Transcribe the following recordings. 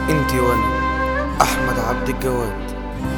انتي وانا احمد عبد الجواد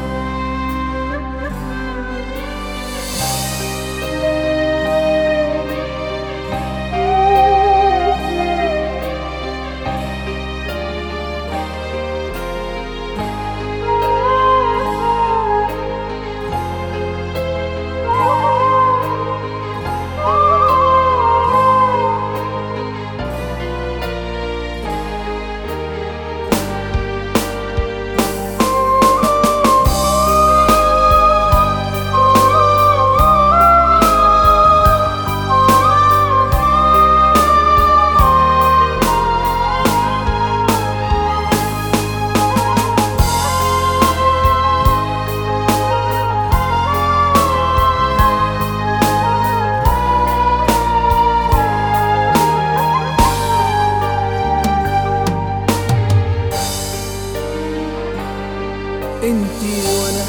انتي وانا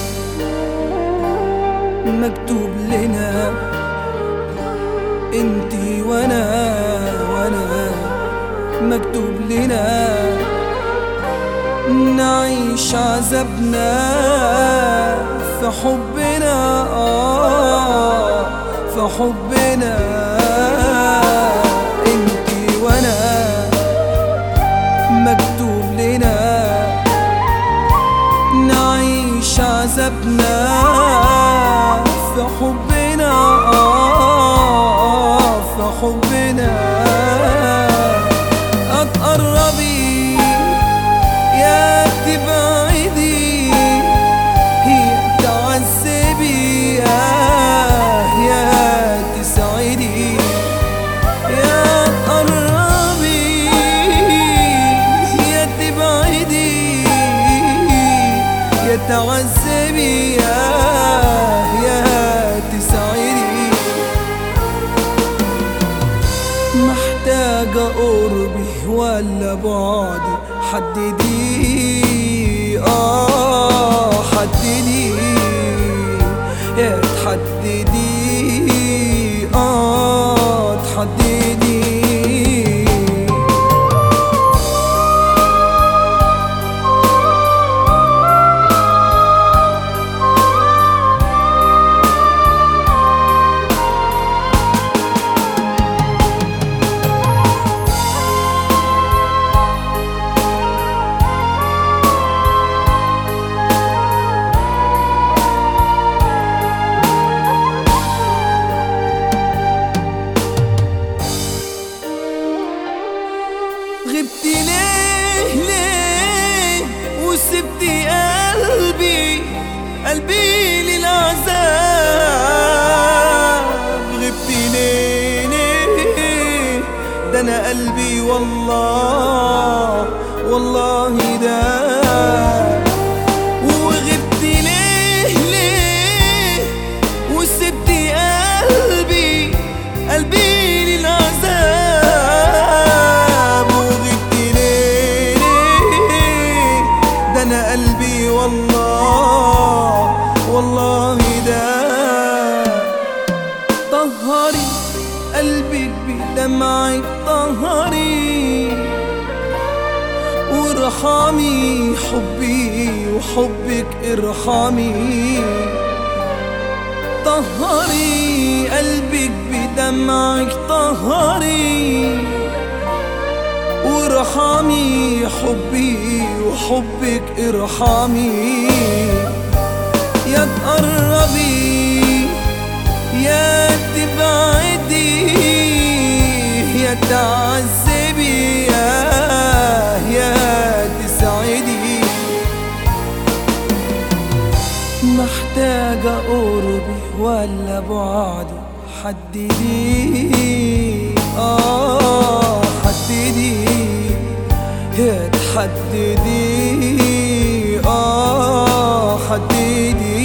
مكتوب لنا انتي وانا وانا مكتوب لنا نعيش عذابنا في حبنا آه في حبنا انتي وانا مكتوب لنا نعيش عذابنا في حبنا آه في حبنا أتقربي يا تبعدي يا تعذبي يا يا تسعدي يا تقربي يا تبعدي يا تعذبي يا يا تسعدي محتاجة قربي ولا بعدي حددي اه حددي يا تحددي اه تحددي غبت ليه ليه وسبتي قلبي قلبي للعذاب غبت ليه ليه ده انا قلبي والله والله ده وغبت ليه ليه وسبتي قلبي قلبي للعذاب وغبت ليه ليه ده انا قلبي والله والله ده طهري قلبك بدمعك طهري وارحمي حبي وحبك ارحمي طهري قلبك بدمعك طهري وارحمي حبي وحبك ارحمي يا تقربي يا تبعدي يا تعذبي يا يا تسعدي محتاجة قربي ولا بعدي حددي اه حددي يا تحددي اه حددي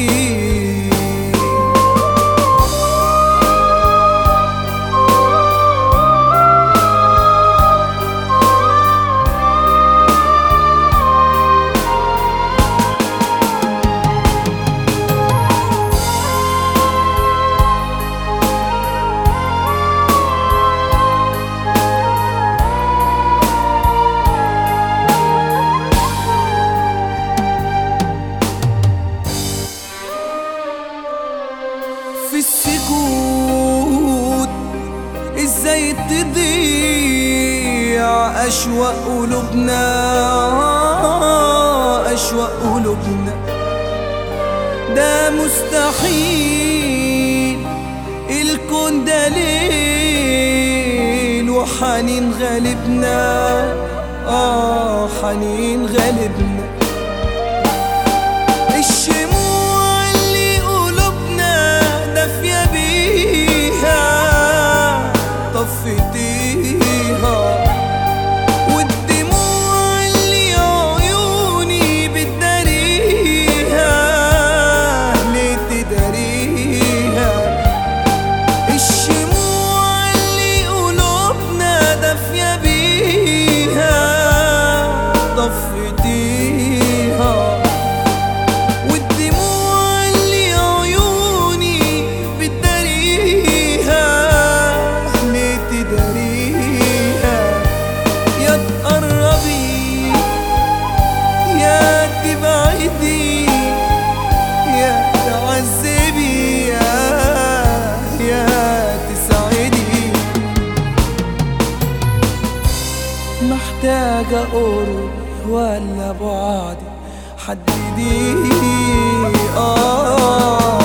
أشواق قلوبنا أشواق قلوبنا ده مستحيل الكون ده ليل وحنين غالبنا آه حنين غالبنا الشموع اللي قلوبنا دافية بيها طفيتيها والدموع اللي عيوني بتداريها ليه تداريها الشموع اللي قلوبنا دافية بيها طفيتيها والدموع اللي عيوني بتداريها ليه تداريها يا تقربي يا تبعدي يا تعذبي يا يا تسعدي محتاجة قرب ولا بعدي حددي آه